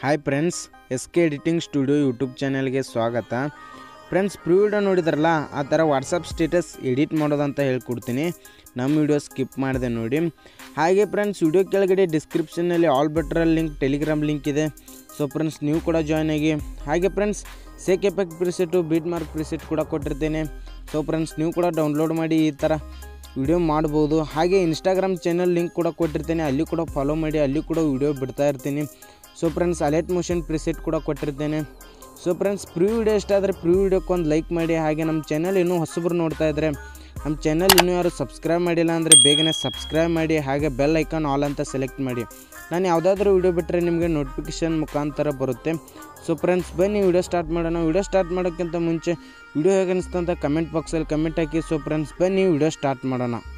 hi friends S K editing studio YouTube ಚಾನಲ್ಗೆ ಸ್ವಾಗತ friends ಪ್ರೀ ವಿಡಿಯೋ ನೋಡಿದ್ರಲ್ಲ ಆ ಥರ ವಾಟ್ಸಪ್ ಸ್ಟೇಟಸ್ ಎಡಿಟ್ ಮಾಡೋದಂತ ಹೇಳ್ಕೊಡ್ತೀನಿ ನಮ್ಮ ವಿಡಿಯೋ ಸ್ಕಿಪ್ ಮಾಡಿದೆ ನೋಡಿ ಹಾಗೆ ಫ್ರೆಂಡ್ಸ್ ವಿಡಿಯೋ ಕೆಳಗಡೆ ಡಿಸ್ಕ್ರಿಪ್ಷನ್ನಲ್ಲಿ ಆಲ್ ಬೆಟ್ರಲ್ಲಿ ಲಿಂಕ್ ಟೆಲಿಗ್ರಾಮ್ ಲಿಂಕ್ ಇದೆ ಸೊ ಫ್ರೆಂಡ್ಸ್ ನೀವು ಕೂಡ ಜಾಯ್ನ್ ಆಗಿ ಹಾಗೆ friends shake effect preset beat mark preset ಕೂಡ ಕೊಟ್ಟಿರ್ತೇನೆ ಸೊ ಫ್ರೆಂಡ್ಸ್ ನೀವು ಕೂಡ ಡೌನ್ಲೋಡ್ ಮಾಡಿ ಈ ಥರ ವಿಡಿಯೋ ಮಾಡ್ಬೋದು ಹಾಗೆ ಇನ್ಸ್ಟಾಗ್ರಾಮ್ ಚಾನಲ್ ಲಿಂಕ್ ಕೂಡ ಕೊಟ್ಟಿರ್ತೇನೆ ಅಲ್ಲಿ ಕೂಡ ಫಾಲೋ ಮಾಡಿ ಅಲ್ಲಿ ಕೂಡ ವಿಡಿಯೋ ಬಿಡ್ತಾ ಇರ್ತೀನಿ so friends Alight motion preset ಕೂಡ ಕೊಟ್ಟಿರ್ತೇನೆ ಸೊ ಫ್ರೆಂಡ್ಸ್ ಪ್ರೀ ವಿಡಿಯೋ ಇಷ್ಟ ಆದರೆ ಪ್ರೀ ವಿಡಿಯೋಕ್ಕೆ ಒಂದು ಲೈಕ್ ಮಾಡಿ ಹಾಗೆ ನಮ್ಮ ಚಾನಲ್ ಇನ್ನೂ ಹೊಸಬ್ರು ನೋಡ್ತಾ ಇದ್ದರೆ ನಮ್ಮ ಚಾನಲ್ ಇನ್ನೂ ಯಾರು ಸಬ್ಸ್ಕ್ರೈಬ್ ಮಾಡಿಲ್ಲ ಅಂದರೆ ಬೇಗನೆ ಸಬ್ಸ್ಕ್ರೈಬ್ ಮಾಡಿ ಹಾಗೆ ಬೆಲ್ ಐಕಾನ್ ಆಲ್ ಅಂತ ಸೆಲೆಕ್ಟ್ ಮಾಡಿ ನಾನು ಯಾವುದಾದ್ರೂ ವಿಡಿಯೋ ಬಿಟ್ಟರೆ ನಿಮಗೆ ನೋಟಿಫಿಕೇಷನ್ ಮುಖಾಂತರ ಬರುತ್ತೆ ಸೊ ಫ್ರೆಂಡ್ಸ್ ಬನ್ನಿ ವಿಡಿಯೋ ಸ್ಟಾರ್ಟ್ ಮಾಡೋಣ ವಿಡಿಯೋ ಸ್ಟಾರ್ಟ್ ಮಾಡೋಕ್ಕಿಂತ ಮುಂಚೆ ವಿಡಿಯೋ ಹೇಗೆ ಅನಿಸ್ತು ಅಂತ ಕಮೆಂಟ್ ಬಾಕ್ಸಲ್ಲಿ ಕಮೆಂಟ್ ಹಾಕಿ ಸೊ ಫ್ರೆಂಡ್ಸ್ ಬನ್ನಿ ವಿಡಿಯೋ ಸ್ಟಾರ್ಟ್ ಮಾಡೋಣ